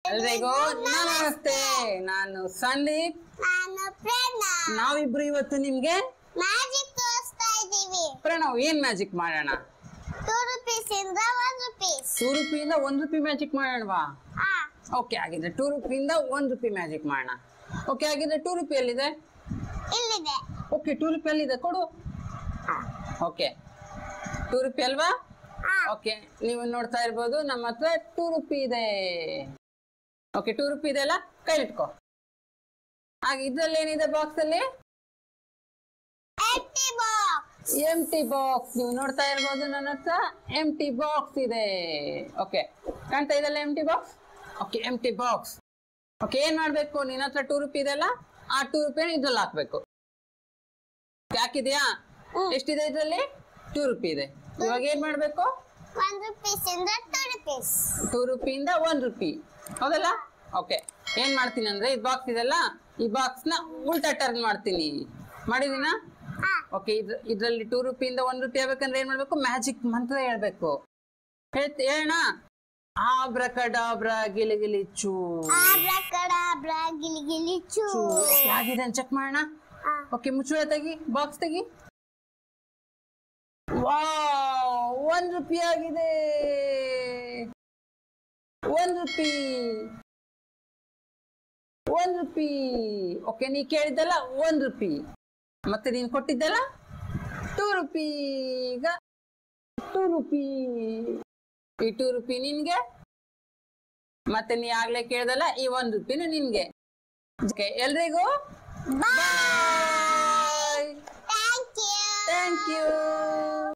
ಎಲ್ರಿಗೂ ನಮಸ್ತೆ ನಾನು ಸಂದೀಪ್ ನಾನು ಪ್ರೇರಣ ನಾವಿಬ್ರು ಇವತ್ತು ನಿಮ್ಗೆ ಮ್ಯಾಜಿಕ್ ತೋರಿಸ್ತಾ ಇದ್ದೀವಿ ಪ್ರಣವ್ ಏನ್ ಮ್ಯಾಜಿಕ್ ಮಾಡೋಣ ಟೂ ರುಪೀಸ್ ಇಂದ ಒನ್ ರುಪೀಸ್ ಟೂ ರುಪಿಯಿಂದ ಒಂದ್ ರುಪಿ ಮ್ಯಾಜಿಕ್ ಮಾಡೋಣವಾ ಹಾ ಓಕೆ ಆಗಿದ್ರೆ ಟೂ ರುಪಿಯಿಂದ ಒಂದ್ ರುಪಿ ಮ್ಯಾಜಿಕ್ ಮಾಡೋಣ ಓಕೆ ಆಗಿದ್ರೆ ಟೂ ರುಪಿ ಎಲ್ಲಿದೆ ಇಲ್ಲಿದೆ ಓಕೆ ಟೂ ರುಪಿ ಎಲ್ಲಿದೆ ಕೊಡು ಓಕೆ ಟೂ ರುಪಿ ಅಲ್ವಾ ಹಾ ಓಕೆ ನೀವು ನೋಡ್ತಾ ಇರ್ಬೋದು ನಮ್ಮ ಹತ್ರ ಟೂ ರುಪಿ ಇದೆ ಓಕೆ ಟೂ ರುಪಿ ಇದೆ ಅಲ್ಲ ಕೈಲಿಟ್ಕೋ ಹಾಗೆ ಇದ್ರಲ್ಲಿ ಏನಿದೆ ಬಾಕ್ಸ್ ಅಲ್ಲಿ empty box empty box ನೀವು ನೋಡ್ತಾ ಇರ್ಬೋದು ನನ್ನ ಹತ್ರ ಎಂ ಟಿ ಬಾಕ್ಸ್ ಇದೆ ಓಕೆ ಕಾಣ್ತಾ ಇದೆಲ್ಲ empty box okay empty box okay ಏನ್ ಮಾಡ್ಬೇಕು ನಿನ್ನ ಹತ್ರ ಟೂ ರುಪಿ ಇದೆಲ್ಲ ಆ ಟೂ ರುಪಿನ ಇದ್ರಲ್ಲಿ ಹಾಕ್ಬೇಕು ಹಾಕಿದ್ಯಾ ಹ್ಮ್. ಎಷ್ಟಿದೆ ಇದ್ರಲ್ಲಿ ಟೂ ರುಪಿ ಇದೆ ಇವಾಗ ಏನ್ ಮಾಡ್ಬೇಕು ಒನ್ ರುಪೀಸ್ ಇಂದ ಟೂ ರುಪೀಸ್ ಟೂ ರುಪಿಯಿಂದ ಒನ್ ರುಪಿ ಹೌದಲ್ಲ ಓಕೆ ಏನ್ ಮಾಡ್ತೀನಿ ಅಂದ್ರೆ ಈ ಬಾಕ್ಸ್ ಇದೆಲ್ಲ ಈ ಬಾಕ್ಸ್ ನ ಉಲ್ಟಾ ಟರ್ನ್ ಮಾಡ್ತೀನಿ ಮಾಡಿದೀನಾ ಹಾ ಓಕೆ ಇದ್ರ ಇದ್ರಲ್ಲಿ ಟೂ ರುಪಿಯಿಂದ ಒಂದ್ ರುಪಿ ಆಗ್ಬೇಕಂದ್ರೆ ಏನ್ ಮಾಡ್ಬೇಕು ಮ್ಯಾಜಿಕ್ ಮಂತ್ರ ಹೇಳ್ಬೇಕು ಹೇಳ್ತಿ ಹೇಳೋಣ ಆಬ್ರಕಡಾಬ್ರ ಗಿಲಿ ಗಿಲಿ ಚೂ ಆಬ್ರಾಕಡಾಬ್ರಾ ಗಿಲಿ ಗಿಲಿ ಚೂ ಚೂ. Okay, ಆಗಿದೆ ಅಂತ ಚೆಕ್ ಮಾಡೋಣ ಹಾ ಓಕೆ ಮುಚ್ಚುಳ ತೆಗಿ ಬಾಕ್ಸ್ ತೆಗಿ ವಾವ್ ಒಂದ್ ರುಪಿ ಆಗಿದೆ ಒಂದ್ ರುಪಿ ಒಂದ್ ರುಪಿ ಓಕೆ ನೀ ಕೇಳಿದ್ದಲ್ಲ ಒಂದ್ ರುಪಿ ಮತ್ತೆ ನೀನ್ ಕೊಟ್ಟಿದ್ದಲ್ಲ ಟೂ ರುಪಿ ಈಗ ಟೂ ರುಪಿ ಈ ಟೂ ರುಪಿ ನಿನ್ಗೆ ಮತ್ತೆ ನೀ ಆಗ್ಲೇ ಕೇಳ್ದಲ್ಲ ಈ ಒಂದ್ ರುಪಿನ ನಿನ್ಗೆ ಓಕೆ ಎಲ್ರಿಗೂ bye thank you thank you